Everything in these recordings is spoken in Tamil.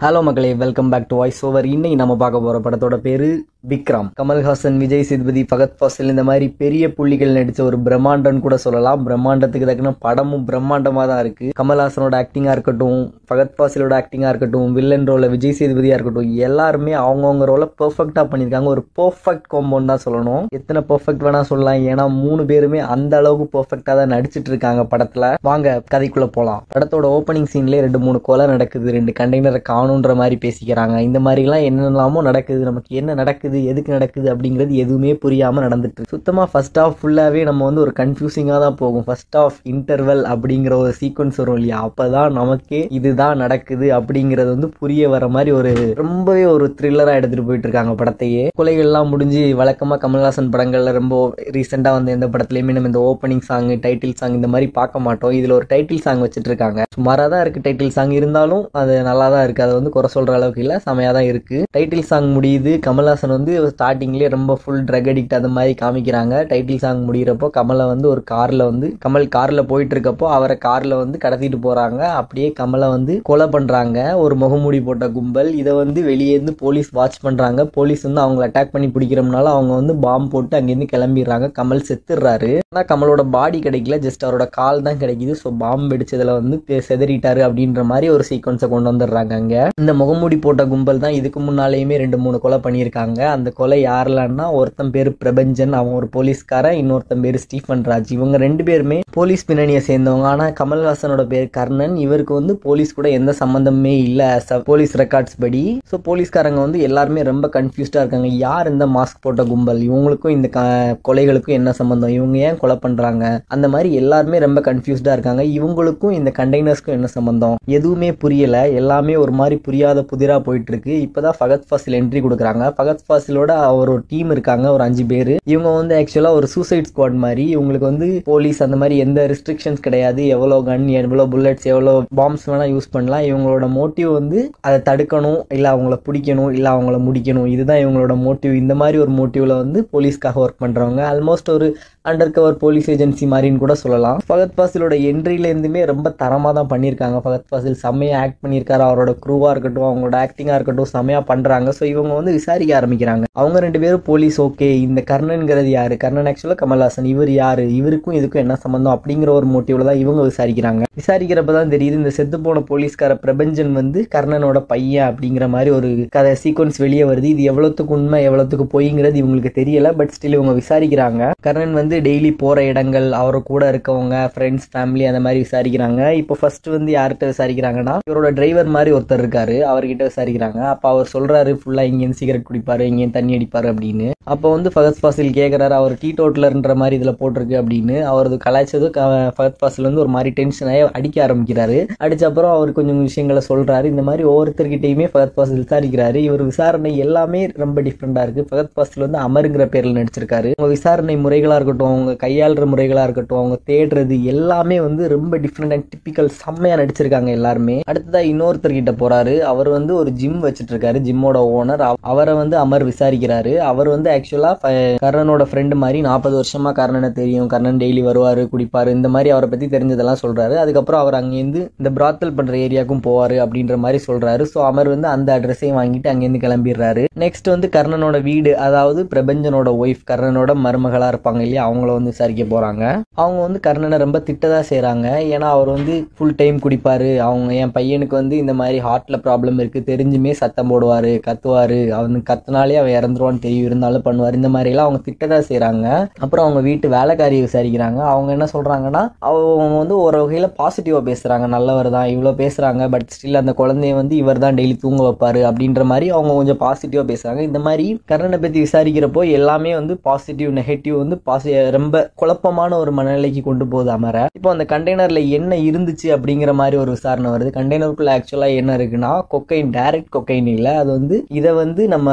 ஹலோ மக்களே welcome back to voice over இன்னைக்கு நம்ம பார்க்க போற படத்தோட பேரு விக்ரம் கமல்ஹாசன் விஜய் சேதுபதி ஃபகத் ஃபாசில் இந்த மாதிரி பெரிய புள்ளிகள் நடிச்ச ஒரு பிரம்மாண்டம் கூட சொல்லலாம் பிரம்மாண்டத்துக்கு தக்கன படமும் பிரம்மாண்டமா தான் இருக்கு கமல்ஹாசனோட ஆக்டிங்கா இருக்கட்டும் ஃபகத் ஃபாசிலோட ஆக்டிங்கா இருக்கட்டும் வில்லன் ரோல விஜய் சேதுபதியா இருக்கட்டும் எல்லாருமே அவங்கவுங்க ரோல பெர்ஃபெக்டா பண்ணியிருக்காங்க ஒரு பெர்ஃபெக்ட் காம்பவுண்ட் தான் சொல்லணும் எத்தனை பெர்ஃபெக்ட் வேணா சொல்லலாம் ஏன்னா மூணு பேருமே அந்த அளவுக்கு பெர்ஃபெக்டா தான் நடிச்சிட்டு இருக்காங்க படத்துல வாங்க கதைக்குள்ள போலாம் படத்தோட ஓப்பனிங் சீன்லயே ரெண்டு மூணு கொலை நடக்குது ரெண்டு கண்டெய்னரை காணுன்ற மாதிரி பேசிக்கிறாங்க இந்த மாதிரிலாம் என்னெல்லாமோ நடக்குது நமக்கு என்ன நடக்குது எதுக்கு நடக்குது அப்படிங்கிறது எதுவுமே புரியாம நடந்துட்டு இருக்கு. சுத்தமா ஃபர்ஸ்ட் ஆஃப் ஃபுல்லாவே நம்ம வந்து ஒரு கன்ஃபியூசிங்கா தான் போகும் ஃபர்ஸ்ட் ஆஃப் இன்டர்வல் அப்படிங்கிற ஒரு சீக்வன்ஸ் வரும் இல்லையா அப்பதான் நமக்கே இதுதான் நடக்குது அப்படிங்கிறது வந்து புரிய வர மாதிரி ஒரு ரொம்பவே ஒரு த்ரில்லரா எடுத்துட்டு போயிட்டு இருக்காங்க படத்தையே கொலைகள்லாம் முடிஞ்சு வழக்கமா கமல்ஹாசன் படங்கள்ல ரொம்ப ரீசெண்டா வந்து எந்த படத்துலயுமே நம்ம இந்த ஓப்பனிங் சாங் டைட்டில் சாங் இந்த மாதிரி பார்க்க மாட்டோம் இதுல ஒரு டைட்டில் சாங் வச்சிட்டு இருக்காங்க சுமாரா தான் இருக்கு டைட்டில் சாங் இருந்தாலும் அது நல்லா தான் இருக்கு அதை வந்து குறை சொல்ற அளவுக்கு இல்ல செமையா தான் இருக்கு டைட்டில் சாங் முடியுது கமல்ஹாசன் வந்து ஸ்டார்டிங்லயே ரொம்ப ஃபுல் ட்ரக் அடிக்ட் அந்த மாதிரி காமிக்கிறாங்க டைட்டில் சாங் முடியிறப்போ கமலை வந்து ஒரு கார்ல வந்து கமல் கார்ல போயிட்டு இருக்கப்போ அவரை கார்ல வந்து கடத்திட்டு போறாங்க அப்படியே கமலை வந்து கொலை பண்றாங்க ஒரு முகமூடி போட்ட கும்பல் இதை வந்து வெளியே இருந்து போலீஸ் வாட்ச் பண்றாங்க போலீஸ் வந்து அவங்களை அட்டாக் பண்ணி பிடிக்கிறோம்னால அவங்க வந்து பாம்பு போட்டு அங்கேருந்து கிளம்பிடுறாங்க கமல் செத்துடுறாரு ஆனா கமலோட பாடி கிடைக்கல ஜஸ்ட் அவரோட கால் தான் கிடைக்குது ஸோ பாம்பு வெடிச்சதுல வந்து பெ- செதறிட்டாரு அப்படின்ற மாதிரி ஒரு சீக்வன்ஸை கொண்டு வந்துடுறாங்க அங்க இந்த முகமூடி போட்ட கும்பல் தான் இதுக்கு முன்னாலேயுமே ரெண்டு மூணு கொலை பண்ணியிருக்காங்க அந்த கொலை யாரெல்லாம்னா ஒருத்தன் பேரு பிரபஞ்சன் அவன் ஒரு போலீஸ்காரன் இன்னொருத்தன் பேரு ஸ்டீஃபன் ராஜ் இவங்க ரெண்டு பேருமே போலீஸ் பின்னணியை சேர்ந்தவங்க ஆனா கமல்ஹாசனோட பேர் கர்ணன் இவருக்கு வந்து போலீஸ் கூட எந்த சம்பந்தமே இல்ல as a போலீஸ் ரெக்கார்ட்ஸ் படி ஸோ போலீஸ்காரங்க வந்து எல்லாருமே ரொம்ப கன்ஃபியூஸ்டா இருக்காங்க யார் இந்த மாஸ்க் போட்ட கும்பல் இவங்களுக்கும் இந்த க- கொலைகளுக்கும் என்ன சம்பந்தம் இவங்க ஏன் கொலை பண்றாங்க அந்த மாதிரி எல்லாருமே ரொம்ப கன்ஃபியூஸ்டா இருக்காங்க இவங்களுக்கும் இந்த கண்டெய்னர்ஸ்க்கும் என்ன சம்பந்தம் எதுவுமே புரியல எல்லாமே ஒரு மாதிரி புரியாத புதிரா போயிட்டு இருக்கு இப்பதான் ஃபகத் ஃபாசில் என்ட்ரி கொடுக்குறாங்க ஃபகத் ஃபாசிலோட அவர் ஒரு டீம் இருக்காங்க ஒரு அஞ்சு பேர் இவங்க வந்து ஆக்சுவலா ஒரு சூசைட் ஸ்குவாட் மாதிரி இவங்களுக்கு வந்து போலீஸ் அந்த மாதிரி எந்த ரெஸ்ட்ரிக்ஷன்ஸ் கிடையாது எவ்வளோ கன் எவ்வளோ புல்லட்ஸ் எவ்வளோ பாம்ஸ் வேணா யூஸ் பண்ணலாம் இவங்களோட மோட்டிவ் வந்து அதை தடுக்கணும் இல்ல அவங்கள பிடிக்கணும் இல்ல அவங்கள முடிக்கணும் இதுதான் இவங்களோட மோட்டிவ் இந்த மாதிரி ஒரு மோட்டிவ்ல வந்து போலீஸ்க்காக ஒர்க் பண்றவங்க ஆல்மோஸ்ட் ஒரு அண்டர் கவர் போலீஸ் ஏஜென்சி மாதிரின்னு கூட சொல்லலாம் ஃபகத் ஃபாசிலோட என்ட்ரில இருந்துமே ரொம்ப தரமா தான் பண்ணியிருக்காங்க ஃபகத் ஃபாசில் செம்மையா ஆக்ட் பண்ணியிருக்காரு அவரோட க்ரூவா இருக்கட்டும் அவங்களோட ஆக்டிங்கா இருக்கட்டும் செம்மையா பண்றாங்க ஸோ இவங்க வந்து விசாரிக்க ஆரம்பிக்கிறாங்க அவங்க ரெண்டு பேரும் போலீஸ் ஓகே இந்த கர்ணன்கிறது யாரு கர்ணன் ஆக்சுவலா கமல்ஹாசன் இவர் யாரு இவருக்கும் இதுக்கும் என்ன சம்பந்தம் அப்படிங்கிற ஒரு மோட்டிவ்ல தான் இவங்க விசாரிக்கிறாங்க விசாரிக்கிறப்ப தான் தெரியுது இந்த செத்து போன போலீஸ்கார பிரபஞ்சன் வந்து கர்ணனோட பையன் அப்படிங்கிற மாதிரி ஒரு கதை சீக்வன்ஸ் வெளியே வருது இது எவ்வளவுக்கு உண்மை எவ்வளவுக்கு பொய்ங்கிறது இவங்களுக்கு தெரியல பட் ஸ்டில் இவங்க விசாரிக்கிறாங்க கர்ணன் வந்து டெய்லி போற இடங்கள் அவர் கூட இருக்கவங்க ஃப்ரெண்ட்ஸ் ஃபேமிலி அந்த மாதிரி விசாரிக்கிறாங்க இப்போ ஃபர்ஸ்ட் வந்து யார்கிட்ட விசாரிக்கிறாங்கன்னா இவரோட டிரைவர் மாதிரி ஒருத்தர் இருக்காரு அவர்கிட்ட விசாரிக்கிறாங்க அப்ப அவர் சொல்றாரு ஃபுல்லா இங்கேருந்து சிகரெட் குடிப்பாரு இங்கேயும் தண்ணி அடிப்பாரு அப்படின்னு அப்போ வந்து ஃபகத் ஃபாசில் கேட்குறாரு அவர் டீ டோட்டலர்ன்ற மாதிரி இதில் போட்டிருக்கு அப்படின்னு அவரது கலாய்ச்சதும் க- ஃபகத் ஃபாசில் வந்து ஒரு மாதிரி டென்ஷன் ஆகி அடிக்க ஆரம்பிக்கிறாரு அடிச்ச அப்புறம் அவர் கொஞ்சம் விஷயங்களை சொல்றாரு இந்த மாதிரி ஒவ்வொருத்தர்கிட்டயுமே ஃபகத் ஃபாசில் விசாரிக்கிறாரு இவர் விசாரணை எல்லாமே ரொம்ப டிஃப்ரெண்டா இருக்கு ஃபகத் ஃபாசில் வந்து அமருங்கிற பேர்ல நடிச்சிருக்காரு அவங்க விசாரணை முறைகளா இருக்கட்டும் அவங்க கையாளுற முறைகளா இருக்கட்டும் அவங்க தேடுறது எல்லாமே வந்து ரொம்ப டிஃப்ரெண்ட் அண்ட் டிப்பிக்கல் செம்மையா நடிச்சிருக்காங்க எல்லாருமே அடுத்ததா இன்னொருத்தர் கிட்ட போறாரு அவர் வந்து ஒரு ஜிம் வச்சிட்டு இருக்காரு ஜிம்மோட ஓனர் அவரை வந்து அமர் விசாரிக்கிறாரு அவர் வந்து ஆக்சுவலா கர்ணனோட ஃப்ரெண்டு மாதிரி நாற்பது வருஷமா கர்ணனை தெரியும் கர்ணன் டெய்லி வருவாரு குடிப்பாரு இந்த மாதிரி அவரை பத்தி தெரிஞ்சதெல்லாம் சொல்றாரு அதுக்கப்புறம் அவர் அங்கேருந்து இந்த பிராத்தல் பண்ற ஏரியாவுக்கும் போவாரு அப்படின்ற மாதிரி சொல்றாரு ஸோ அமர் வந்து அந்த அட்ரஸையும் வாங்கிட்டு அங்கேருந்து கிளம்பிடுறாரு நெக்ஸ்ட் வந்து கர்ணனோட வீடு அதாவது பிரபஞ்சனோட ஒய்ஃப் கர்ணனோட மருமகளா இருப்பாங்க இல்லையா அவங்கள வந்து விசாரிக்க போறாங்க அவங்க வந்து கர்ணனை ரொம்ப திட்டதா செய்றாங்க ஏன்னா அவர் வந்து ஃபுல் டைம் குடிப்பாரு அவங்க என் பையனுக்கு வந்து இந்த மாதிரி ஹார்ட்ல ப்ராப்ளம் இருக்கு தெரிஞ்சுமே சத்தம் போடுவாரு கத்துவாரு அவனுக்கு கத்துனாலே அவன் இறந்துருவான்னு தெரியும் இருந்தாலும் பண்ணுவார் இந்த மாதிரி எல்லாம் அவங்க திட்டதா செய்றாங்க அப்புறம் அவங்க வீட்டு வேலைக்காரியை விசாரிக்கிறாங்க அவங்க என்ன சொல்றாங்கன்னா அவங்க வந்து ஒரு வகையில பாசிட்டிவா பேசுறாங்க நல்லவர் தான் இவ்வளவு பேசுறாங்க பட் ஸ்டில் அந்த குழந்தைய வந்து இவர் தான் டெய்லி தூங்க வைப்பாரு அப்படின்ற மாதிரி அவங்க கொஞ்சம் பாசிட்டிவா பேசுறாங்க இந்த மாதிரி கர்ணனை பத்தி விசாரிக்கிறப்போ எல்லாமே வந்து பாசிட்டிவ் நெகட்டிவ் வந்து பாசி ரொம்ப குழப்பமான ஒரு மனநிலைக்கு கொண்டு போகுது அமர இப்போ அந்த கண்டெய்னர்ல என்ன இருந்துச்சு அப்படிங்கிற மாதிரி ஒரு விசாரணை வருது கண்டெய்னருக்குள்ள ஆக்சுவலா என்ன இருக்குன்னா கொக்கைன் டைரக்ட் கொக்கைன் இல்ல அது வந்து இதை வந்து நம்ம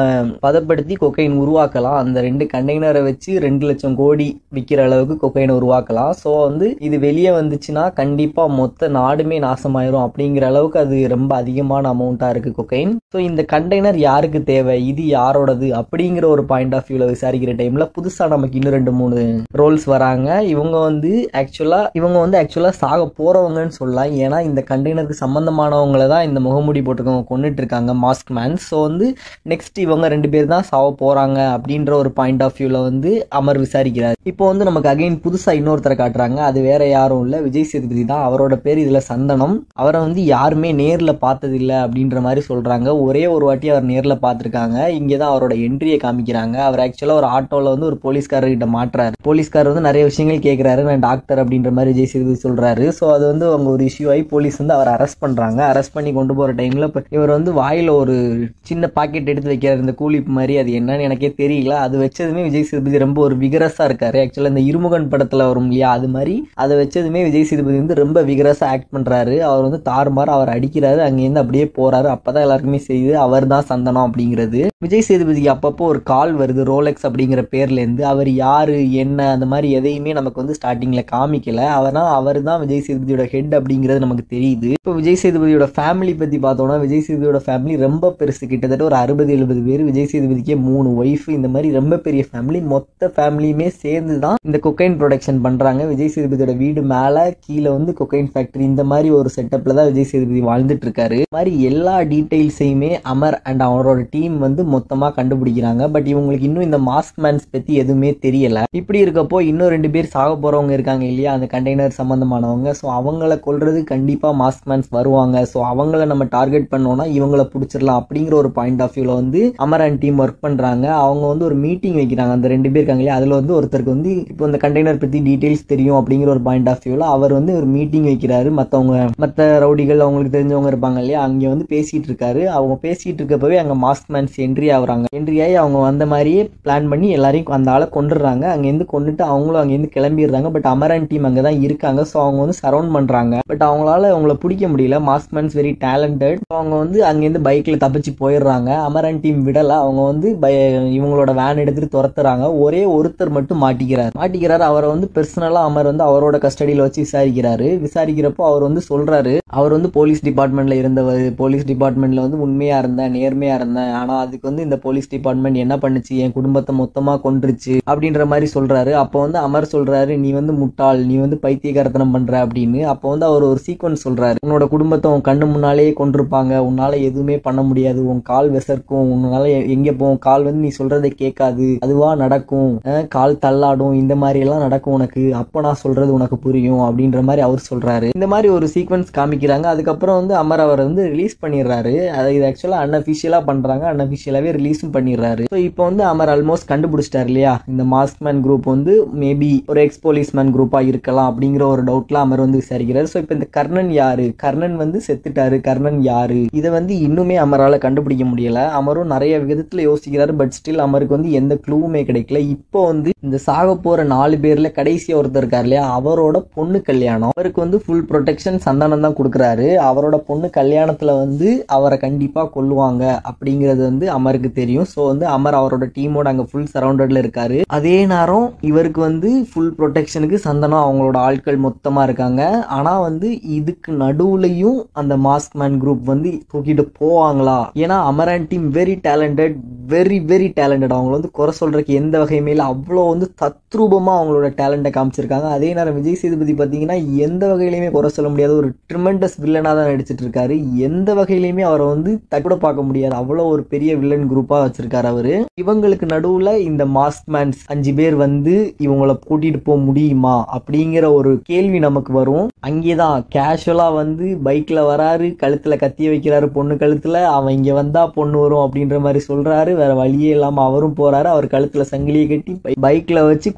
பதப்படுத்தி கொக்கைன் உருவாக்கலாம் அந்த ரெண்டு கண்டெய்னரை வச்சு ரெண்டு லட்சம் கோடி விற்கிற அளவுக்கு கொக்கைனை உருவாக்கலாம் ஸோ வந்து இது வெளியே வந்துச்சுன்னா கண்டிப்பா மொத்த நாடுமே நாசமாயிரும் அப்படிங்கிற அளவுக்கு அது ரொம்ப அதிகமான அமௌண்ட்டா இருக்கு கொக்கைன் ஸோ இந்த கண்டெய்னர் யாருக்கு தேவை இது யாரோடது அப்படிங்கிற ஒரு பாயிண்ட் ஆஃப் வியூல விசாரிக்கிற டைம்ல புதுசா நமக்கு இன்னும் ரெண்டு மூணு ரோல்ஸ் வராங்க இவங்க வந்து ஆக்சுவலா இவங்க வந்து ஆக்சுவலா சாக போறவங்கன்னு சொல்லலாம் ஏன்னா இந்த கண்டெய்னருக்கு சம்பந்தமானவங்கள தான் இந்த முகமூடி போட்டுக்கவங்க கொண்டுட்டு இருக்காங்க மாஸ்க் மேன் ஸோ வந்து நெக்ஸ்ட் இவங்க ரெண்டு பேர் தான் சாவ போறாங்க அப்படின்ற ஒரு பாயிண்ட் ஆஃப் வியூல வந்து அமர் விசாரிக்கிறார் இப்போ வந்து நமக்கு அகைன் புதுசா இன்னொருத்தரை காட்டுறாங்க அது வேற யாரும் இல்ல விஜய் சேதுபதி தான் அவரோட பேர் இதுல சந்தனம் அவரை வந்து யாருமே நேர்ல பார்த்தது இல்ல அப்படின்ற மாதிரி சொல்றாங்க ஒரே ஒரு வாட்டி அவர் நேர்ல பார்த்திருக்காங்க இங்கே தான் அவரோட என்ட்ரியை காமிக்கிறாங்க அவர் ஆக்சுவலா ஒரு ஆட்டோல வந்து ஒரு போலீஸ்காரர் கிட்ட மாட்டுறாரு போலீஸ்காரர் வந்து நிறைய விஷயங்கள் கேட்கிறாரு நான் டாக்டர் அப்படின்ற மாதிரி விஜய் சேதுபதி சொல்றாரு ஸோ அது வந்து அவங்க ஒரு இஷ்யூ ஆகி போலீஸ் வந்து அவர் அரெஸ்ட் பண்றாங்க அரெஸ்ட் பண்ணி கொண்டு போற டைம்ல இப்ப இவர் வந்து வாயில ஒரு சின்ன பாக்கெட் எடுத்து வைக்கிறாரு இந்த கூலிப் மாதிரி அது என்னன்னு எனக்கே தெரியல அது வச்சதுமே விஜய் சேதுபதி ரொம்ப ஒரு விகரஸா இருக்காரு ஆக்சுவலா இந்த இருமுகன் படத்துல வரும் இல்லையா அது மாதிரி அதை வச்சதுமே விஜய் சேதுபதி வந்து ரொம்ப விகரஸா ஆக்ட் பண்றாரு அவர் வந்து தாறுமாறு அவர் அடிக்கிறாரு அங்கேருந்து அப்படியே போறாரு அப்பதான் எல்லாருக்குமே செய்யுது அவர் தான் சந்தனம் அப்படிங்கிறது விஜய் சேதுபதிக்கு அப்பப்போ ஒரு கால் வருது ரோலெக்ஸ் அப்படிங்கிற பேர்ல இருந்து அவர் யாரு என்ன அந்த மாதிரி எதையுமே நமக்கு வந்து ஸ்டார்டிங்ல காமிக்கல அவர்னா அவர் தான் விஜய் சேதுபதியோட ஹெட் அப்படிங்கிறது நமக்கு தெரியுது இப்போ விஜய் சேதுபதியோட ஃபேமிலி பத்தி பார்த்தோம்னா விஜய் சேதுபதியோட ஃபேமிலி ரொம்ப பெருசு கிட்டத்தட்ட ஒரு அறுபது எழுபது பேர் விஜய் சேதுபதிக்கே மூணு ஒய்ஃப் இந்த மாதிரி ரொம்ப பெரிய ஃபேமிலி மொத்த ஃபேமிலியுமே சேர்ந்து தான் இந்த கொக்கைன் ப்ரொடக்ஷன் பண்றாங்க விஜய் சேதுபதியோட வீடு மேல கீழே வந்து கொக்கைன் ஃபேக்டரி இந்த மாதிரி ஒரு செட்டப்ல தான் விஜய் சேதுபதி வாழ்ந்துட்டு இருக்காரு இந்த மாதிரி எல்லா டீடைல்ஸையுமே அமர் அண்ட் அவரோட டீம் வந்து மொத்தமா கண்டுபிடிக்கிறாங்க பட் இவங்களுக்கு இன்னும் இந்த மாஸ்க் மேன்ஸ் பத்தி எதுவுமே தெரியல இப்படி இருக்கப்போ இன்னும் ரெண்டு பேர் சாக போறவங்க இருக்காங்க இல்லையா அந்த கண்டெய்னர் சம்பந்தமானவங்க ஸோ அவங்கள கொல்றது கண்டிப்பா மாஸ்க் மேன்ஸ் வருவாங்க ஸோ அவங்கள நம்ம டார்கெட் பண்ணோம்னா இவங்கள பிடிச்சிடலாம் அப்படிங்கிற ஒரு பாயிண்ட் ஆஃப் வியூல வந்து அமர் அண்ட் டீம் ஒர்க் பண்றாங்க அவங்க வந்து ஒரு மீட்டிங் வைக்கிறாங்க அந்த ரெண்டு பேர் இருக்காங்க இல்லையா அதுல வந்து ஒருத்தருக்கு வந்து இப்போ இந்த கண்டெய்னர் பத்தி டீடைல்ஸ் தெரியும் அப்படிங்கிற ஒரு பாயிண்ட் ஆஃப் வியூல அவர் வந்து ஒரு மீட்டிங் வைக்கிறாரு மத்தவங்க மத்த ரவுடிகள் அவங்களுக்கு தெரிஞ்சவங்க இருப்பாங்க இல்லையா அங்க வந்து பேசிட்டு இருக்காரு அவங்க பேசிட்டு இருக்கப்பவே அங்க மாஸ்க் மேன்ஸ் என்ட்ரி ஆகுறாங்க என்ட்ரி ஆகி அவங்க வந்த மாதிரியே பிளான் பண்ணி எல்லாரையும் அந்த ஆளை கொண்டுடுறாங்க அங்கேருந்து கொண்டுட்டு அவங்களும் அங்கேருந்து கிளம்பிடுறாங்க பட் அமரன் டீம் அங்கே தான் இருக்காங்க ஸோ அவங்க வந்து சரௌண்ட் பண்றாங்க பட் அவங்களால அவங்கள பிடிக்க முடியல மாஸ்க் மேன்ஸ் வெரி டேலண்டட் அவங்க வந்து அங்கேருந்து பைக்ல தப்பிச்சு போயிடுறாங்க அமரன் டீம் விடல அவங்க வந்து பய- இவங்களோட வேன் எடுத்துட்டு துரத்துறாங்க ஒரே ஒருத்தர் மட்டும் மாட்டிக்கிறார் மாட்டிக்கிறாரு அவரை வந்து பர்சனலா அமர் வந்து அவரோட கஸ்டடியில வச்சு விசாரிக்கிறாரு விசாரிக்கிறப்போ அவர் வந்து சொல்றாரு அவர் வந்து போலீஸ் டிபார்ட்மெண்ட்ல இருந்தவர் போலீஸ் டிபார்ட்மெண்ட்ல வந்து உண்மையா இருந்தேன் நேர்மையா இருந்தேன் ஆனா அதுக்கு வந்து இந்த போலீஸ் டிபார்ட்மெண்ட் என்ன பண்ணுச்சு என் குடும்பத்தை மொத்தமா கொன்றுச்சு அப்படின்ற மாதிரி சொல்றாரு அப்போ வந்து அமர் சொல்றாரு நீ வந்து முட்டாள் நீ வந்து பைத்தியகாரத்தனம் பண்ற அப்படின்னு அப்போ வந்து அவர் ஒரு சீக்வன்ஸ் சொல்றாரு உன்னோட குடும்பத்தை உன் கண்ணு முன்னாலேயே கொண்டிருப்பாங்க உன்னால எதுவுமே பண்ண முடியாது உன் கால் விசர்க்கும் உன்னால எ- எங்க போகும் கால் வந்து நீ சொல்றதை கேட்காது அதுவா நடக்கும் அஹ் கால் தள்ளாடும் இந்த மாதிரி எல்லாம் நடக்கும் உனக்கு அப்ப நான் சொல்றது உனக்கு புரியும் அப்படின்ற மாதிரி அவர் சொல்றாரு இந்த மாதிரி ஒரு சீக்வன்ஸ் காமிக்கிறாங்க அதுக்கப்புறம் வந்து அமர் அவர் வந்து ரிலீஸ் பண்ணிடுறாரு அதை இது ஆக்சுவலா அன்அஃபிஷியலா பண்றாங்க அன்அஃபிஷியலாவே ரிலீஸும் பண்ணிடுறாரு ஸோ இப்போ வந்து அமர் ஆல்மோஸ்ட் கண்டுபிடிச்சிட்டாரு இல்லையா இந்த மாஸ்க் மேன் குரூப் வந்து மேபி ஒரு எக்ஸ் போலீஸ் மேன் குரூப்பா இருக்கலாம் அப்படிங்கிற ஒரு டவுட்ல அமர் வந்து விசாரிக்கிறாரு ஸோ இப்போ இந்த கர்ணன் யாரு கர்ணன் வந்து செத்துட்டாரு கர்ணன் யாரு இதை வந்து இன்னுமே அமரால கண்டுபிடிக்க முடியல அமரும் நிறைய விதத்துல யோசிக்கிறாரு பட் ஸ்டில் அமருக்கு வந்து எந்த க்ளூவுமே கிடைக்கல இப்போ வந்து இந்த சாக போற நாலு பேர்ல கடைசியா ஒருத்தர் இருக்கார் இல்லையா அவரோட பொண்ணு கல்யாணம் அவருக்கு வந்து ஃபுல் ப்ரொடெக்ஷன் சந்தானம் தான் கொடுக்குறாரு அவரோட பொண்ணு கல்யாணத்துல வந்து அவரை கண்டிப்பா கொல்லுவாங்க அப்படிங்கிறது வந்து அமருக்கு தெரியும் ஸோ வந்து அமர் அவரோட டீமோட அங்க ஃபுல் சரௌண்டட்ல இருக்காரு அதே நேரம் இவருக்கு வந்து ஃபுல் ப்ரொடெக்ஷனுக்கு சந்தனம் அவங்களோட ஆட்கள் மொத்தமா இருக்காங்க ஆனா வந்து இதுக்கு நடுவுலையும் அந்த மாஸ்க் மேன் குரூப் வந்து தூக்கிட்டு போவாங்களா ஏன்னா Amaran team very talented very very talented அவங்க வந்து குறை சொல்றதுக்கு எந்த வகையுமே இல்லை அவ்வளோ வந்து தத்ரூபமா அவங்களோட டேலண்ட்டை காமிச்சிருக்காங்க அதே நேரம் விஜய் சேதுபதி பார்த்தீங்கன்னா எந்த வகையிலுமே குறை சொல்ல முடியாத ஒரு ட்ரிமெண்டஸ் வில்லனாக தான் நடிச்சிட்டு இருக்காரு எந்த வகையிலுமே அவரை வந்து தக்கூட பார்க்க முடியாது அவ்வளோ ஒரு பெரிய வில்லன் குரூப்பாக வச்சிருக்காரு அவரு இவங்களுக்கு நடுவில் இந்த மாஸ்க் மேன்ஸ் அஞ்சு பேர் வந்து இவங்கள கூட்டிட்டு போக முடியுமா அப்படிங்கிற ஒரு கேள்வி நமக்கு வரும் அங்கேதான் கேஷுவலா வந்து பைக்ல வராரு கழுத்துல கத்திய வைக்கிறாரு பொண்ணு கழுத்துல அவன் இங்க வந்தா பொண்ணு வரும் அப்படின்ற மாதிரி சொல்றாரு வேற வழியே இல்லாம அவரும் போறாரு அவர் கழுத்துல சங்கிலியை கட்டி பை- பைக்ல வச்சு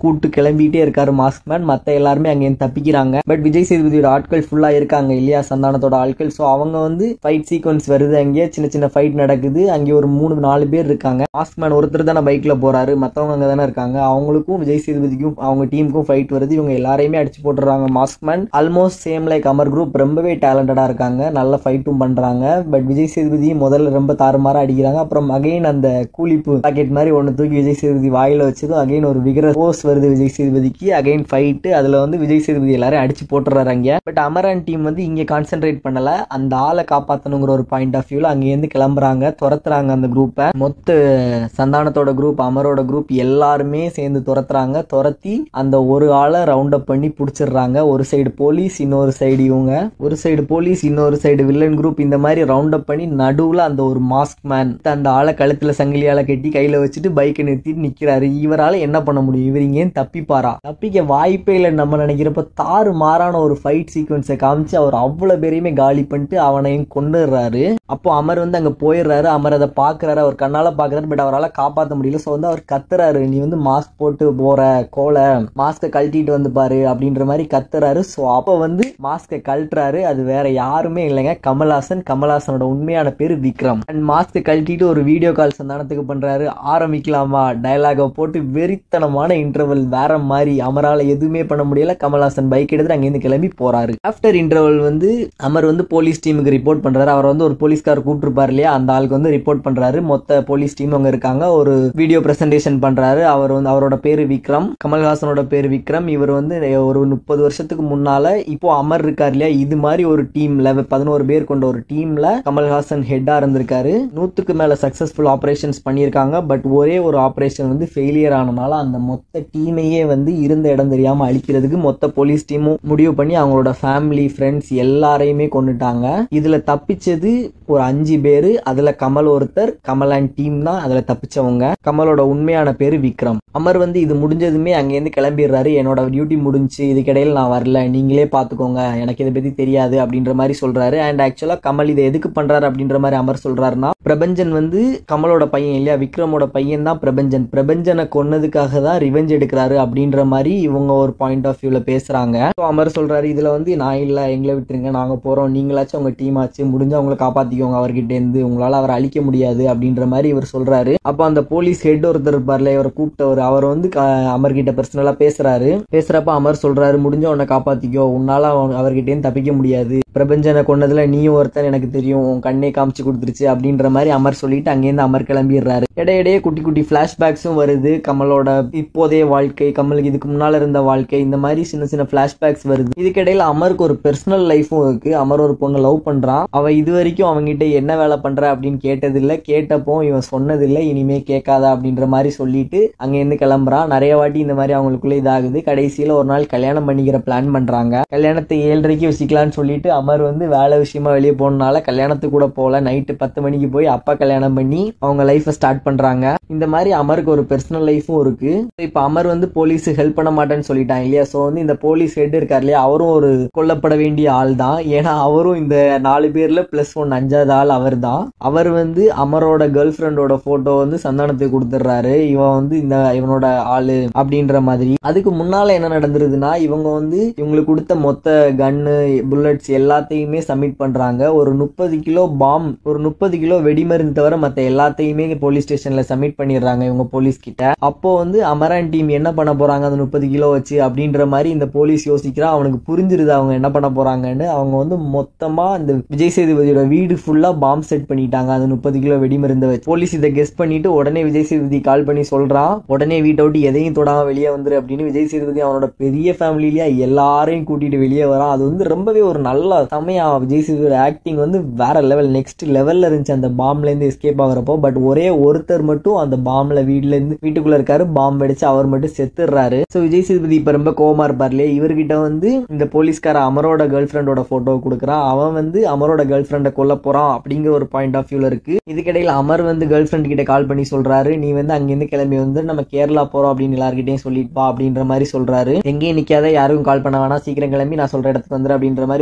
கூட்டு கிளம்பிட்டே இருக்காரு மாஸ்க் மேன் மத்த எல்லாருமே அங்கேருந்து தப்பிக்கிறாங்க பட் விஜய் சேதுபதியோட ஆட்கள் ஃபுல்லா இருக்காங்க இல்லையா சந்தானத்தோட ஆட்கள் ஸோ அவங்க வந்து ஃபைட் சீக்வன்ஸ் வருது அங்கேயே சின்ன சின்ன ஃபைட் நடக்குது அங்கே ஒரு மூணு நாலு பேர் இருக்காங்க மாஸ்க் மேன் ஒருத்தர் தானே பைக்ல போறாரு மத்தவங்க அங்க தானே இருக்காங்க அவங்களுக்கும் விஜய் சேதுபதிக்கும் அவங்க டீமுக்கும் ஃபைட் வருது இவங்க எல்லாரையுமே அடிச்சு போட்டுறாங்க mask man almost same like Amar group ரொம்பவே டேலண்டடா இருக்காங்க நல்ல ஃபைட்டும் பண்றாங்க பட் விஜய் சேதுபதி முதல்ல ரொம்ப தாறுமாறா அடிக்கிறாங்க அப்புறம் அகைன் அந்த கூலிப்பு பாக்கெட் மாதிரி ஒன்று தூக்கி விஜய் சேதுபதி வாயில வச்சதும் அகைன் ஒரு விகர போஸ் வருது விஜய் சேதுபதிக்கு அகைன் ஃபைட்டு அதுல வந்து விஜய் சேதுபதி எல்லாரும் அடிச்சு போட்டுறாரு அங்க பட் அமரன் டீம் வந்து இங்க கான்சென்ட்ரேட் பண்ணல அந்த ஆளை காப்பாத்தணுங்கிற ஒரு பாயிண்ட் ஆஃப் வியூல அங்கேருந்து கிளம்புறாங்க துரத்துறாங்க அந்த குரூப்பை மொத்த சந்தானத்தோட குரூப் அமரோட குரூப் எல்லாருமே சேர்ந்து துரத்துறாங்க துரத்தி அந்த ஒரு ஆளை ரவுண்ட் அப் பண்ணி பிடிச்சிடுறாங்க ஒரு சைடு போலீஸ் இன்னொரு சைடு இவங்க ஒரு சைடு போலீஸ் இன்னொரு சைடு வில்லன் குரூப் இந்த மாதிரி ரவுண்ட் அப் பண்ணி நடுவுல அந்த ஒரு மாஸ்க் மேன் அந்த ஆளை கழுத்துல சங்கிலியால கட்டி கையில வச்சுட்டு பைக்கை நிறுத்திட்டு நிக்கிறாரு இவரால என்ன பண்ண முடியும் இவர் இங்கே தப்பிப்பாரா தப்பிக்க வாய்ப்பே இல்லை நம்ம நினைக்கிறப்ப தாறு மாறான ஒரு ஃபைட் சீக்வன்ஸை காமிச்சு அவர் அவ்வளவு பேரையுமே காலி பண்ணிட்டு அவனையும் கொண்டுடுறாரு அப்போ அமர் வந்து அங்க போயிடுறாரு அமர் அதை பாக்குறாரு அவர் கண்ணால பாக்குறாரு பட் அவரால் காப்பாற்ற முடியல ஸோ வந்து அவர் கத்துறாரு நீ வந்து மாஸ்க் போட்டு போற கோலை மாஸ்கை கழட்டிட்டு வந்து பாரு அப்படின்ற மாதிரி கத்துறாரு ஸோ அப்போ வந்து மாஸ்கை கழட்டுறாரு அது வேற யாருமே இல்லைங்க கமல்ஹாசன் கமல்ஹாசனோட உண்மையான பேரு விக்ரம் அண்ட் மாஸ்கை கழட்டிட்டு ஒரு வீடியோ கால் சந்தானத்துக்கு பண்றாரு ஆரம்பிக்கலாமா டயலாக போட்டு வெறித்தனமான இன்டர்வல் வேற மாதிரி அமரால எதுவுமே பண்ண முடியல கமல்ஹாசன் பைக் எடுத்து அங்கேருந்து கிளம்பி போறாரு ஆஃப்டர் இன்டர்வல் வந்து அமர் வந்து போலீஸ் டீமுக்கு ரிப்போர்ட் பண்றாரு அவர் வந்து ஒரு போலீஸ்கார் கூப்பிட்டுருப்பார் இல்லையா அந்த ஆளுக்கு வந்து ரிப்போர்ட் பண்றாரு மொத்த போலீஸ் டீம் அங்க இருக்காங்க ஒரு வீடியோ பிரசன்டேஷன் பண்றாரு அவர் வந்து அவரோட பேரு விக்ரம் கமல்ஹாசனோட பேரு விக்ரம் இவர் வந்து ஒரு முப்பது வருஷத்துக்கு முன்னால இப்போ அமர் இருக்கார் இல்லையா இது மாதிரி ஒரு டீம்ல பதினோரு பேர் கொண்ட ஒரு டீம்ல கமல்ஹாசன் ஹெட்டா இருந்திருக்காரு நூத்துக்கு மேல சக்சஸ்ஃபுல் ஆபரேஷன்ஸ் பண்ணியிருக்காங்க பட் ஒரே ஒரு ஆபரேஷன் வந்து ஃபெயிலியர் ஆனனால அந்த மொத்த டீமையே வந்து இருந்த இடம் தெரியாம அழிக்கிறதுக்கு மொத்த போலீஸ் டீமும் முடிவு பண்ணி அவங்களோட ஃபேமிலி ஃப்ரெண்ட்ஸ் எல்லாரையுமே கொண்டுட்டாங்க இதுல தப்பிச்சது ஒரு அஞ்சு பேரு அதுல கமல் ஒருத்தர் கமல் அண்ட் டீம் தான் அதுல தப்பிச்சவங்க கமலோட உண்மையான பேரு விக்ரம் அமர் வந்து இது முடிஞ்சதுமே அங்கேருந்து கிளம்பிடுறாரு என்னோட டியூட்டி முடிஞ்சு இதுக்கிடையில் நான் வரல நீங்களே பாத்துக்கோங்க எனக்கு இதை பத்தி தெரியாது அப்படின்ற மாதிரி சொல்றாரு அண்ட் ஆக்சுவலா கமல் இதை எதுக்கு பண்றாரு அப்படின்ற மாதிரி அமர் சொல்றாருன்னா பிரபஞ்சன் வந்து கமலோட பையன் இல்லையா விக்ரமோட பையன் தான் பிரபஞ்சன் பிரபஞ்சனை கொன்னதுக்காக தான் ரிவெஞ்ச் எடுக்கிறாரு அப்படின்ற மாதிரி இவங்க ஒரு பாயிண்ட் ஆஃப் வியூல பேசுறாங்க So அமர் சொல்றாரு இதுல வந்து நான் இல்ல எங்களை விட்டுருங்க நாங்க போறோம் நீங்களாச்சும் உங்க டீம் ஆச்சு முடிஞ்சா உங்களை காப்பாத்திக்கோங்க அவர்கிட்ட இருந்து உங்களால அவரை அழிக்க முடியாது அப்படின்ற மாதிரி இவர் சொல்றாரு அப்ப அந்த போலீஸ் ஹெட் ஒருத்தர் இருப்பார்ல இவரை கூப்பிட்டவர் அவர் வந்து க- அமர் கிட்ட பர்சனலா பேசுறாரு பேசுறப்ப அமர் சொல்றாரு முடிஞ்ச உன்னை காப்பாத்திக்கோ உன்னால அவன் அவர்கிட்ட இருந்து தப்பிக்க முடியாது பிரபஞ்சனை கொன்னதுல நீயும் ஒருத்தன் எனக்கு தெரியும் உன் கண்ணே காமிச்சு கொடுத்துருச்சு அப்படின்ற மாதிரி அமர் சொல்லிட்டு அங்கேருந்து அமர் கிளம்பிடுறாரு இடையிடையே குட்டி குட்டி பிளாஷ்பேக்ஸும் வருது கமலோட இப்போதைய வாழ்க்கை கமலுக்கு இதுக்கு முன்னால இருந்த வாழ்க்கை இந்த மாதிரி சின்ன சின்ன பிளாஷ்பேக்ஸ் வருது இதுக்கிடையில அமருக்கு ஒரு பெர்சனல் லைஃபும் இருக்கு அமர் ஒரு பொண்ணை லவ் பண்றான் அவ இது வரைக்கும் அவங்கிட்ட என்ன வேலை பண்ற அப்படின்னு கேட்டதில்ல கேட்டப்போ இவன் சொன்னதில்ல இனிமே கேட்காத அப்படின்ற மாதிரி சொல்லிட்டு அங்கேருந்து கிளம்புறான் நிறைய வாட்டி இந்த மாதிரி அவங்களுக்குள்ள இதாகுது கடைசியில ஒரு நாள் கல்யாணம் பண்ணிக்கிற பிளான் பண்றாங்க கல்யாணத்தை ஏழரைக்கு வச்சுக்கலாம்னு சொல்லிட்டு அமர் வந்து வேலை விஷயமா வெளியே போனனால கல்யாணத்துக்கு கூட போல நைட்டு பத்து மணிக்கு போய் அப்பா கல்யாணம் பண்ணி அவங்க லைஃபை ஸ்டார்ட் பண்றாங்க இந்த மாதிரி அமருக்கு ஒரு பெர்சனல் லைஃபும் இருக்கு இப்ப அமர் வந்து போலீஸ் ஹெல்ப் பண்ண மாட்டேன்னு சொல்லிட்டாங்க இல்லையா சோ வந்து இந்த போலீஸ் ஹெட் இருக்கார் இல்லையா அவரும் ஒரு கொல்லப்பட வேண்டிய ஆள் தான் ஏன்னா அவரும் இந்த நாலு பேர்ல பிளஸ் ஒன் அஞ்சாவது ஆள் அவர் தான் அவர் வந்து அமரோட கேர்ள் ஃப்ரெண்டோட போட்டோ வந்து சந்தானத்துக்கு கொடுத்துட்றாரு இவன் வந்து இந்த இவனோட ஆளு அப்படின்ற மாதிரி அதுக்கு முன்னால என்ன நடந்துருதுன்னா இவங்க வந்து இவங்களுக்கு கொடுத்த மொத்த கன்னு புல்லட்ஸ் எல்லாத்தையுமே சப்மிட் பண்றாங்க ஒரு முப்பது கிலோ பாம் ஒரு முப்பது கிலோ வெடிமருந்து தவிர மத்த எல்லாத்தையுமே போலீஸ் ஸ்டேஷன்ல சப்மிட் பண்ணிடுறாங்க இவங்க போலீஸ் கிட்ட அப்போ வந்து அமரன் டீம் என்ன பண்ண போறாங்க அந்த முப்பது கிலோ வச்சு அப்படின்ற மாதிரி இந்த போலீஸ் யோசிக்கிறா அவனுக்கு புரிஞ்சிருது அவங்க என்ன பண்ண போறாங்கன்னு அவங்க வந்து மொத்தமா இந்த விஜய் சேதுபதியோட வீடு ஃபுல்லா பாம் செட் பண்ணிட்டாங்க அந்த முப்பது கிலோ வெடிமருந்தை வச்சு போலீஸ் இதை கெஸ் பண்ணிட்டு உடனே விஜய் சேதுபதி கால் பண்ணி சொல்றான் உடனே வீட்டை விட்டு எதையும் தொடாம வெளியே வந்துரு அப்படின்னு விஜய் சேதுபதி அவனோட பெரிய ஃபேமிலிலேயே எல்லாரையும் கூட்டிட்டு வெளியே வரான் அது வந்து ரொம்பவே ஒரு நல்ல செமையா விஜய் சேதுபதியோட ஆக்டிங் வந்து வேற லெவல் நெக்ஸ்ட் லெவல்ல இருந்துச்சு அந்த பாம்ல இருந்து எஸ்கேப் ஆகுறப்போ பட் ஒரே ஒருத்தர் மட்டும் அந்த பாம்ல வீட்ல இருந்து வீட்டுக்குள்ள இருக்காரு பாம் வெடிச்சு அவர் மட்டும் செத்துடுறாரு சோ விஜய் சேதுபதி இப்ப ரொம்ப கோவமா இருப்பார் இல்லையா இவர்கிட்ட வந்து இந்த போலீஸ்கார அமரோட கேர்ள் ஃப்ரெண்டோட போட்டோ கொடுக்குறான் அவன் வந்து அமரோட கேர்ள் ஃப்ரெண்டை கொல்ல போறான் அப்படிங்கிற ஒரு பாயிண்ட் ஆஃப் வியூல இருக்கு இதுக்கிடையில அமர் வந்து கேர்ள் ஃப்ரெண்ட் கிட்ட கால் பண்ணி சொல்றாரு நீ வந்து அங்கிருந்து கிளம்பி வந்து நம்ம கேரளா போறோம் அப்படின்னு எல்லார்கிட்டயும் சொல்லிட்டு வா அப்படின்ற மாதிரி சொல்றாரு எங்கேயும் நிக்காத யாருக்கும் கால் பண்ண வேணாம் சீக்கிரம் கிளம்பி நான் சொல்ற இடத்துக்கு வந்துரு அப்படின்ற மாதிரி ஒரு இடத்த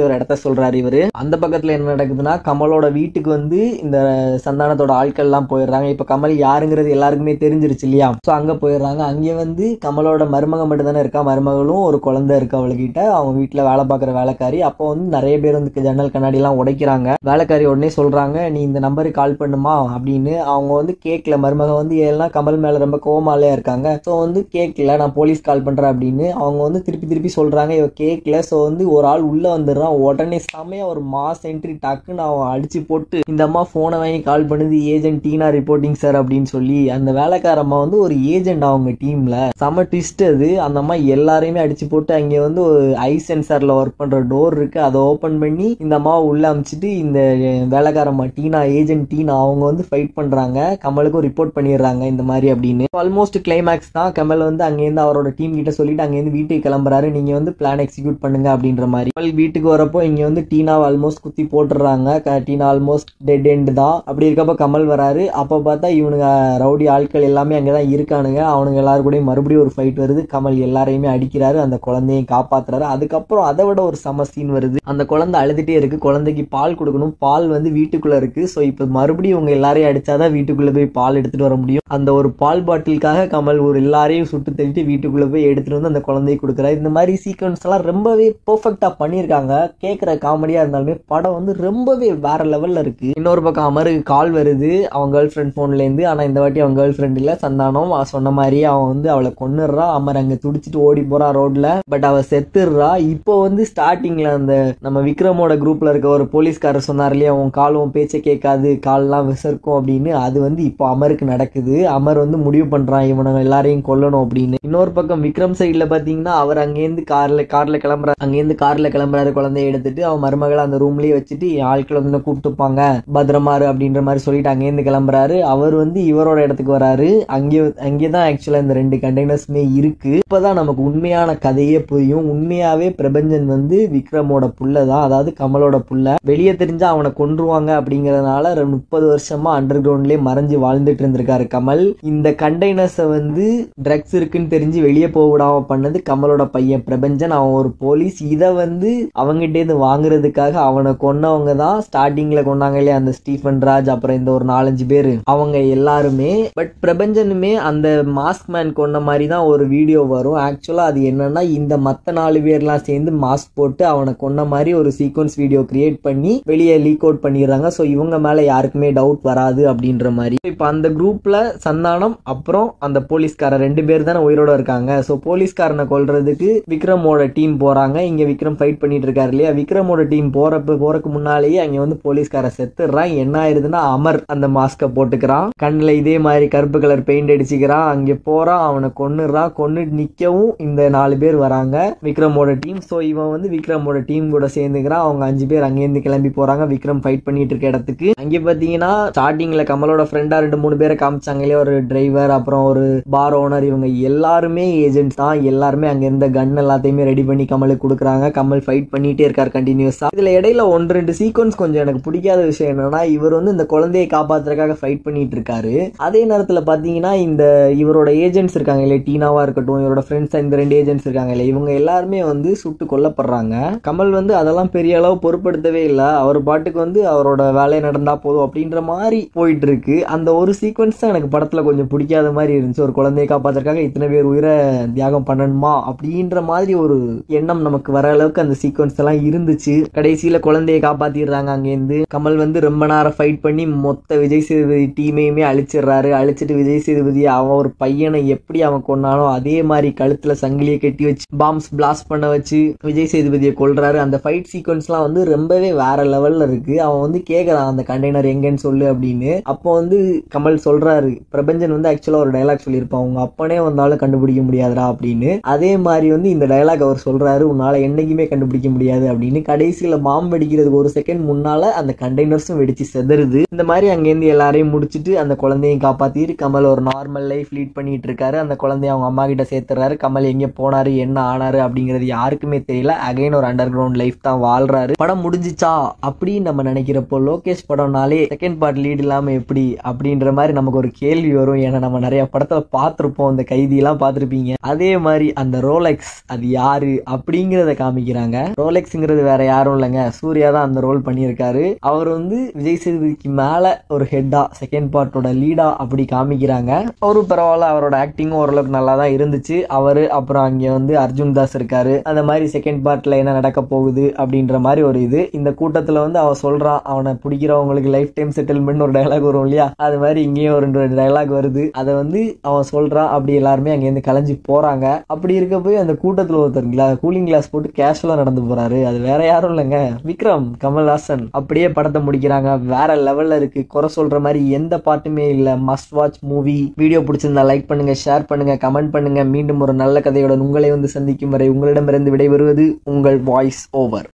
சொல்றாரு இவரு அந்த பக்கத்துல என்ன நடக்குதுன்னா கமலோட வீட்டுக்கு வந்து இந்த சந்தானத்தோட ஆட்கள் எல்லாம் போயிடுறாங்க இப்ப கமல் யாருங்கிறது எல்லாருக்குமே தெரிஞ்சிருச்சு இல்லையா சோ அங்க போயிடுறாங்க அங்க வந்து கமலோட மருமக மட்டும் தானே இருக்கா மருமகளும் ஒரு குழந்தை இருக்கு அவள்கிட்ட அவங்க வீட்டுல வேலை பார்க்குற வேலைக்காரி அப்போ வந்து நிறைய பேர் வந்து ஜன்னல் கண்ணாடி எல்லாம் உடைக்கிறாங்க வேலைக்காரி உடனே சொல்றாங்க நீ இந்த நம்பருக்கு கால் பண்ணுமா அப்படின்னு அவங்க வந்து கேட்கல மருமக வந்து எல்லாம் கமல் மேல ரொம்ப கோமாலையா இருக்காங்க ஸோ வந்து கேட்கல நான் போலீஸ் கால் பண்றேன் அப்படின்னு அவங்க வந்து திருப்பி திருப்பி சொல்றாங்க இவ கேட்கல ஸோ வந்து ஒரு ஆள் உள்ள வந்துடுறான் உடனே செமையா ஒரு மாஸ் என்ட்ரி டக்குன்னு அவன் அடிச்சு போட்டு இந்த அம்மா போனை வாங்கி கால் பண்ணுது ஏஜென்ட் டீனா ரிப்போர்ட்டிங் சார் அப்படின்னு சொல்லி அந்த வேலைக்கார அம்மா வந்து ஒரு ஏஜென்ட் அவங்க டீம்ல செம ட்விஸ்ட் அது அந்த அம்மா எல்லாரையுமே அடிச்சு போட்டு அங்க வந்து ஒரு ஐ சென்சார்ல ஒர்க் பண்ற டோர் இருக்கு அதை ஓபன் பண்ணி இந்த அம்மாவை உள்ள அமிச்சிட்டு இந்த வேலைக்கார அம்மா டீனா ஏஜென்ட் டீனா அவங்க வந்து ஃபைட் பண்றாங்க கமலுக்கும் ரிப்போர்ட் பண்ணிடுறாங்க இந்த மாதிரி அப்படின்னு ஆல்மோஸ்ட் கிளைமேக்ஸ் தான் கமல் வந்து அங்கேருந்து அவரோட டீம் கிட்ட சொல்லிட்டு அங்கேருந்து வீட்டுக்கு கிளம்புறாரு நீங்க வந்து பிளான் எக்ஸிக்யூட் பண்ணுங்க அப்படின்ற மாதிரி கமல் வீட்டுக்கு வரப்போ இங்க வந்து டீனா ஆல்மோஸ்ட் குத்தி போட்டுடுறாங்க க- டீனா ஆல்மோஸ்ட் டெட் எண்ட் தான் அப்படி இருக்கப்ப கமல் வராரு அப்போ பார்த்தா இவனுங்க ரவுடி ஆட்கள் எல்லாமே அங்கதான் இருக்கானுங்க அவனுங்க எல்லாரும் கூடயும் மறுபடியும் ஒரு ஃபைட் வருது கமல் எல்லாரையுமே அடிக்கிறாரு அந்த குழந்தையும் காப்பாத்துறாரு அதுக்கப்புறம் அதை விட ஒரு சம சீன் வருது அந்த குழந்தை அழுதுட்டே இருக்கு குழந்தைக்கு பால் கொடுக்கணும் பால் வந்து வீட்டுக்குள்ள இருக்கு ஸோ இப்போ மறுபடியும் இவங்க எல்லாரையும் அடிச்சாதான் வீட்டுக்குள்ள போய் பால் எடுத்துட்டு வர முடியும் அந்த ஒரு பால் பாட்டிலுக்காக கமல் ஒரு எல்லாரையும் சுட்டு தள்ளிட்டு வீட்டுக்குள்ள போய் எடுத்துட்டு வந்து அந்த குழந்தையை கொடுக்குறாரு இந்த மாதிரி சீக்வன்ஸ் எல்லாம் ரொம்பவே பெர்ஃபெக்டா பண்ணியிருக்காங்க கேட்குற காமெடியா இருந்தாலுமே படம் வந்து ரொம்பவே வேற லெவல்ல இருக்கு இன்னொரு பக்கம் அமருக்கு கால் வருது அவன் கேர்ள் ஃப்ரெண்ட் போன்ல இருந்து ஆனா இந்த வாட்டி அவன் கேர்ள் ஃப்ரெண்ட் இல்ல சந்தானம் அவ சொன்ன மாதிரியே அவன் வந்து அவளை கொன்னுடுறா அமர் அங்க துடிச்சிட்டு ஓடி போறா ரோட்ல பட் அவ செத்துடுறா இப்போ வந்து ஸ்டார்டிங்ல அந்த நம்ம விக்ரமோட குரூப்ல இருக்க ஒரு போலீஸ்காரர் சொன்னார் இல்லையா உன் கால் உன் பேச்சை கேட்காது கால்லாம் விசர்க்கும் அப்படின்னு அது வந்து இப்போ அமருக்கு நடக்குது அமர் வந்து முடிவு பண்றான் இவனுங்க எல்லாரையும் கொல்லணும் அப்படின்னு இன்னொரு பக்கம் விக்ரம் சைடுல பாத்தீங்கன்னா அவர் அங்கேருந்து கார்ல கார்ல கிளம்புறாரு அங்கேருந்து கார்ல கிளம்புறாரு குழந்தைய எடுத்துட்டு அவன் மருமகளை அந்த ரூம்லயே வச்சுட்டு என் ஆட்கள் வந்து கூப்பிட்டுப்பாங்க பத்திரமாரு அப்படின்ற மாதிரி சொல்லிட்டு அங்கேருந்து கிளம்புறாரு அவர் வந்து இவரோட இடத்துக்கு வராரு அங்கே அங்கேதான் ஆக்சுவலா இந்த ரெண்டு கண்டெய்னர்ஸுமே இருக்கு இப்பதான் நமக்கு உண்மையான கதையே புரியும் உண்மையாவே பிரபஞ்சன் வந்து விக்ரமோட புள்ள தான் அதாவது கமலோட புள்ள வெளியே தெரிஞ்சா அவனை கொன்றுவாங்க அப்படிங்கறதுனால ஒரு முப்பது வருஷமா அண்டர் கிரவுண்ட்லயே மறைஞ்சு வாழ்ந்துட்டு இருந்திருக்காரு கமல் இந்த கண்டெய்னர்ஸை வந்து ட்ரக்ஸ் இருக்குன்னு தெரிஞ்சு வெளியே போக விடாம பண்ணது கமலோட பையன் பிரபஞ்சன் அவன் ஒரு போலீஸ் இதை வந்து அவங்ககிட்ட இருந்து வாங்குறதுக்காக அவனை கொன்னவங்க தான் ஸ்டார்டிங்ல கொண்டாங்க இல்லையா அந்த ஸ்டீஃபன் ராஜ் அப்புறம் இந்த ஒரு நாலஞ்சு பேர் அவங்க எல்லாருமே பட் பிரபஞ்சனுமே அந்த மாஸ்க் மேன் கொன்ன மாதிரி தான் ஒரு வீடியோ வரும் ஆக்சுவலா அது என்னன்னா இந்த மத்த நாலு பேர்லாம் சேர்ந்து மாஸ்க் போட்டு அவனை கொன்ன மாதிரி ஒரு சீக்வன்ஸ் வீடியோ கிரியேட் பண்ணி வெளியே லீக் அவுட் பண்ணிடுறாங்க ஸோ இவங்க மேல யாருக்குமே டவுட் வராது அப்படின்ற மாதிரி இப்போ அந்த குரூப்ல சந்தானம் அப்புறம் அந்த போலீஸ்காரர் ரெண்டு பேர் தானே உயிரோட இருக்காங்க ஸோ போலீஸ்காரனை கொல்றதுக்கு விக்ரமோட டீம் போறாங்க இங்க விக்ரம் ஃபைட் பண்ணிட்டு இருக்காரு இல்லையா விக்ரமோட டீம் போறப்ப போறதுக்கு முன்னாலேயே அங்க வந்து போலீஸ்காரன் செத்துடுறான் என்ன ஆயிருதுன்னா அமர் அந்த மாஸ்க போட்டுக்கிறான் கண்ணுல இதே மாதிரி கருப்பு கலர் பெயிண்ட் அடிச்சுக்கிறான் அங்க போறான் அவனை கொன்னுறான் கொன்னு நிக்கவும் இந்த நாலு பேர் வராங்க விக்ரமோட டீம் ஸோ இவன் வந்து விக்ரமோட டீம் கூட சேர்ந்துக்கிறான் அவங்க அஞ்சு பேர் அங்கேருந்து கிளம்பி போறாங்க விக்ரம் ஃபைட் பண்ணிட்டு இருக்க இடத்துக்கு அங்கே பாத்தீங்கன்னா ஸ்டார்டிங்ல கமலோட ஃப்ரெண்டா ரெண்டு மூணு பேரை காமிச்சாங்க இல்லையா ஒரு டிரைவர் அப்புறம் ஒரு பார் ஓனர் இவங்க எல்லாருமே ஏஜென்ட்ஸ் தான் எல்லாருமே அங்க இருந்த கன் எல்லாத்தையுமே ரெடி பண்ணி கமலுக்கு கொடுக்குறாங்க கமல் ஃபைட் பண்ணிட்டே இருக்காரு கண்டினியூஸா இதுல இடையில ஒன்று ரெண்டு சீக்வன்ஸ் கொஞ்சம் எனக்கு பிடிக்காத விஷயம் என்னன்னா இவர் வந்து இந்த குழந்தையை காப்பாத்துறதுக்காக ஃபைட் பண்ணிட்டு இருக்காரு அதே நேரத்துல பாத்தீங்கன்னா இந்த இவரோட ஏஜென்ட்ஸ் இருக்காங்க இல்லையா டீனாவா இருக்கட்டும் இவரோட ஃப்ரெண்ட்ஸ் இந்த ரெண்டு ஏஜென்ட்ஸ் இருக்காங்க இல்லையா இவங்க எல்லாருமே வந்து சுட்டு கொல்லப்படுறாங்க கமல் வந்து அதெல்லாம் பெரிய அளவு பொருட்படுத்தவே இல்லை அவர் பாட்டுக்கு வந்து அவரோட வேலையை நடந்தா போதும் அப்படின்ற மாதிரி போயிட்டு இருக்கு அந்த ஒரு சீக்வன்ஸ் தான் எனக்கு படத்துல கொஞ்சம் பிடிக்காத மாதிரி இருந்துச்சு ஒரு குழந்தையை காப்பாத்துறதுக்காக இத்தனை பேர் உயிரை தியாகம் பண்ணணுமா அப்படின்ற மாதிரி ஒரு எண்ணம் நமக்கு வர அளவுக்கு அந்த சீக்வன்ஸ் எல்லாம் இருந்துச்சு கடைசியில குழந்தையை காப்பாத்திடுறாங்க அங்கேருந்து கமல் வந்து ரொம்ப நேரம் ஃபைட் பண்ணி மொத்த விஜய் சேதுபதி டீமையுமே அழிச்சிடுறாரு அழிச்சிட்டு விஜய் சேதுபதி அவன் ஒரு பையனை எப்படி அவன் கொன்னானோ அதே மாதிரி கழுத்துல சங்கிலியை கட்டி வச்சு பாம்ஸ் பிளாஸ்ட் பண்ண வச்சு விஜய் சேதுபதியை கொல்றாரு அந்த ஃபைட் சீக்வன்ஸ்லாம் வந்து ரொம்பவே வேற லெவல்ல இருக்கு அவன் வந்து கேக்குறான் அந்த கண்டெய்னர் எங்கன்னு சொல்லு அப்படின்னு அப்போ வந்து கமல் சொல்றாரு பிரபஞ்சன் வந்து ஆக்சுவலா ஒரு டைலாக் சொல்லியிருப்பான் உங்க அப்பனே வந்தாலும் கண்டுபிடிக்க முடியாதுடா அப்படின்னு அதே மாதிரி வந்து இந்த டைலாக் அவர் சொல்றாரு உன்னால என்னைக்குமே கண்டுபிடிக்க முடியாது அப்படின்னு கடைசியில பாம்பு வெடிக்கிறதுக்கு ஒரு செகண்ட் முன்னால அந்த கண்டெய்னர்ஸும் வெடிச்சு செதறுது இந்த மாதிரி அங்கேருந்து எல்லாரையும் முடிச்சிட்டு அந்த குழந்தையும் காப்பாத்திட்டு கமல் ஒரு நார்மல் லைஃப் லீட் பண்ணிட்டு இருக்காரு அந்த குழந்தைய அவங்க அம்மா கிட்ட சேர்த்துறாரு கமல் எங்க போனாரு என்ன ஆனாரு அப்படிங்கிறது யாருக்குமே தெரியல அகைன் ஒரு அண்டர் கிரவுண்ட் லைஃப் தான் வாழ்றாரு படம் முடிஞ்சிச்சா அப்படின்னு நம்ம நினைக்கிறப்போ லோகேஷ் படம்னாலே செகண்ட் பார்ட் லீட் இல்லாம எப்படி அப்படின்ற மாதிரி நமக்கு ஒரு கேள்வி வரும் ஏன்னா நம்ம நிறைய படத்துல பார்த்திருப்போம் இந்த கைதி எல்லாம் பார்த்திருப்பீங்க அதே மாதிரி அந்த ரோலெக்ஸ் அது யாரு அப்படிங்கறத காமிக்கிறாங்க ரோலெக்ஸ்ங்கிறது வேற வேற யாரும் இல்லைங்க சூர்யா தான் அந்த ரோல் பண்ணியிருக்காரு அவர் வந்து விஜய் சேதுபதிக்கு மேல ஒரு ஹெட்டா செகண்ட் பார்ட்டோட லீடா அப்படி காமிக்கிறாங்க அவரும் பரவாயில்ல அவரோட ஆக்டிங்கும் ஓரளவுக்கு நல்லா தான் இருந்துச்சு அவரு அப்புறம் அங்க வந்து அர்ஜுன் தாஸ் இருக்காரு அந்த மாதிரி செகண்ட் பார்ட்ல என்ன நடக்க போகுது அப்படின்ற மாதிரி ஒரு இது இந்த கூட்டத்துல வந்து அவன் சொல்றான் அவனை பிடிக்கிறவங்களுக்கு லைஃப் டைம் செட்டில்மெண்ட் ஒரு டயலாக் வரும் இல்லையா அது மாதிரி இங்கேயும் ஒரு ரெண்டு டயலாக் வருது அதை வந்து அவன் சொல்றான் அப்படி எல்லாருமே அங்கேருந்து கலைஞ்சு போறாங்க அப்படி இருக்க போய் அந்த கூட்டத்துல ஒருத்தர் கிளா கூலிங் கிளாஸ் போட்டு கேஷுவலா நடந்து போறாரு அது வேற யாரும் இல்லைங்க விக்ரம் கமல்ஹாசன் அப்படியே படத்தை முடிக்கிறாங்க வேற லெவல்ல இருக்கு குறை சொல்ற மாதிரி எந்த பாட்டுமே இல்ல மஸ்ட் வாட்ச் மூவி வீடியோ பிடிச்சிருந்தா லைக் பண்ணுங்க ஷேர் பண்ணுங்க கமெண்ட் பண்ணுங்க மீண்டும் ஒரு நல்ல கதையுடன் உங்களை வந்து சந்திக்கும் வரை உங்களிடமிருந்து விடைபெறுவது உங்கள் வாய்ஸ் ஓவர்